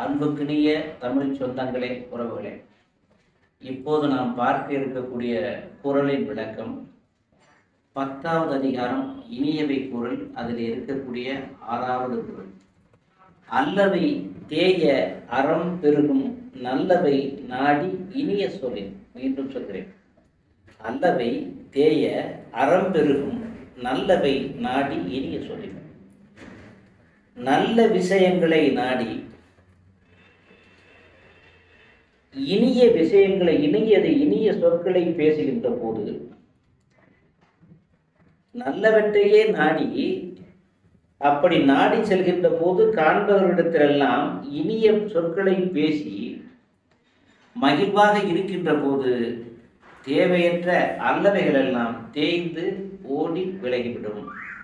அன்புக்கினிய தமிழ் சொந்தங்களே உறவுகளே இப்போது நாம் பார்க்க இருக்கக்கூடிய குறளின் விளக்கம் பத்தாவது அதிகாரம் இனியவை குறள் அதில் இருக்கக்கூடிய ஆறாவது குறள் அல்லவை தேய அறம் பெருகும் நல்லவை நாடி இனிய சொல்லின் மீண்டும் சொல்கிறேன் அல்லவை தேய அறம் பெருகும் நல்லவை நாடி இனிய சொல்லின் நல்ல விஷயங்களை நாடி இனிய விஷயங்களை இனியது இனிய சொற்களை பேசுகின்ற போது நல்லவற்றையே நாடி அப்படி நாடி செல்கின்ற போது காண்பவர்களிடத்திலெல்லாம் இனிய சொற்களை பேசி மகிழ்வாக இருக்கின்ற போது தேவையற்ற அல்லவைகளெல்லாம் தேய்ந்து ஓடி விலகிவிடும்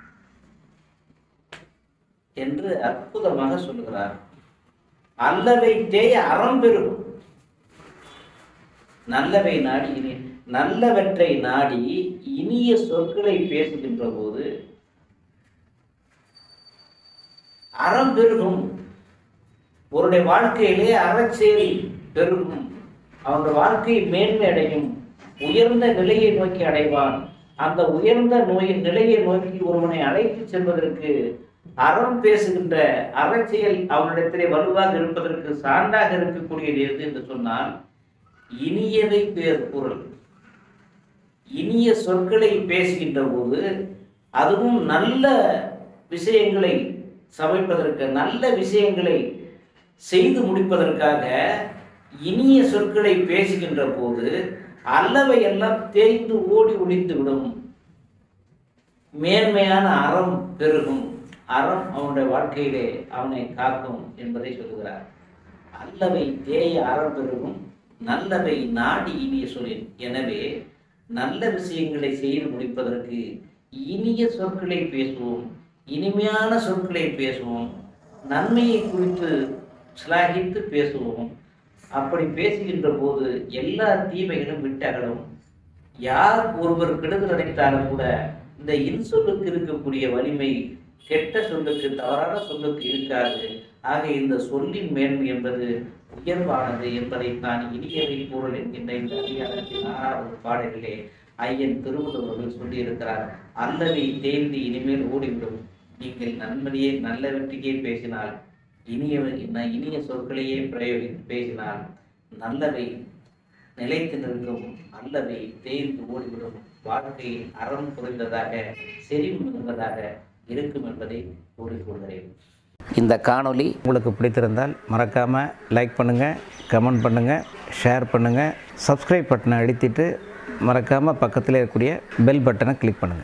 என்று அற்புதமாக சொல்கிறார் அல்லவை தேய அறம் பெருகும் நல்லவை நாடி இனி நல்லவற்றை நாடி இனிய சொற்களை பேசுகின்ற போது அறம் பெருகும் அவருடைய வாழ்க்கையிலே அறச்செயல் பெருகும் அவனுடைய வாழ்க்கை மேன்மை அடையும் உயர்ந்த நிலையை நோக்கி அடைவான் அந்த உயர்ந்த நோயின் நிலையை நோக்கி ஒருவனை அழைத்து செல்வதற்கு அறம் பேசுகின்ற அறச்செயல் அவனிடத்திலே வலுவாக இருப்பதற்கு சான்றாக இருக்கக்கூடியது எது என்று சொன்னால் இனியவை பேர் குரல் இனிய சொற்களை பேசுகின்ற போது அதுவும் நல்ல விஷயங்களை சமைப்பதற்கு நல்ல விஷயங்களை செய்து முடிப்பதற்காக இனிய சொற்களை பேசுகின்ற போது அல்லவை எல்லாம் தேய்ந்து ஓடி ஒழித்து விடும் மேன்மையான அறம் பெருகும் அறம் அவனுடைய வாழ்க்கையிலே அவனை காக்கும் என்பதை சொல்லுகிறார் அல்லவை தேய அறம் பெருகும் நல்லவை நாடி இனிய சொல்லின் எனவே நல்ல விஷயங்களை செய்து முடிப்பதற்கு இனிய சொற்களை பேசுவோம் இனிமையான சொற்களை பேசுவோம் நன்மையை குறித்து சிலாகித்து பேசுவோம் அப்படி பேசுகின்ற போது எல்லா தீமைகளும் விட்டகலும் யார் ஒருவர் கெடுதல் அடைத்தாலும் கூட இந்த இன்சொல்லுக்கு இருக்கக்கூடிய வலிமை கெட்ட சொல்லுக்கு தவறான சொல்லுக்கு இருக்காது ஆக இந்த சொல்லின் மேன்மை என்பது உயர்வானது என்பதை நான் இனியவை பொருள் என்கின்ற இந்த அதிகாரத்தின் ஆறாவது பாடலிலே ஐயன் திருவள்ளுவர்கள் சொல்லியிருக்கிறார் அல்லவை தேய்ந்து இனிமேல் ஓடிவிடும் நீங்கள் நன்மதியே நல்லவற்றியே பேசினால் இனிய இனிய சொற்களையே பிரயோகித்து பேசினால் நல்லவை நிலைத்து நிற்கும் அல்லவை தேய்ந்து ஓடிவிடும் வாழ்க்கை அறம் புரிந்ததாக செறிவு மிகுந்ததாக இருக்கும் என்பதை கூறிக்கொள்கிறேன் இந்த காணொளி உங்களுக்கு பிடித்திருந்தால் மறக்காமல் லைக் பண்ணுங்கள் கமெண்ட் பண்ணுங்கள் ஷேர் பண்ணுங்கள் சப்ஸ்கிரைப் பட்டனை அழுத்திட்டு மறக்காமல் பக்கத்தில் இருக்கக்கூடிய பெல் பட்டனை கிளிக் பண்ணுங்கள்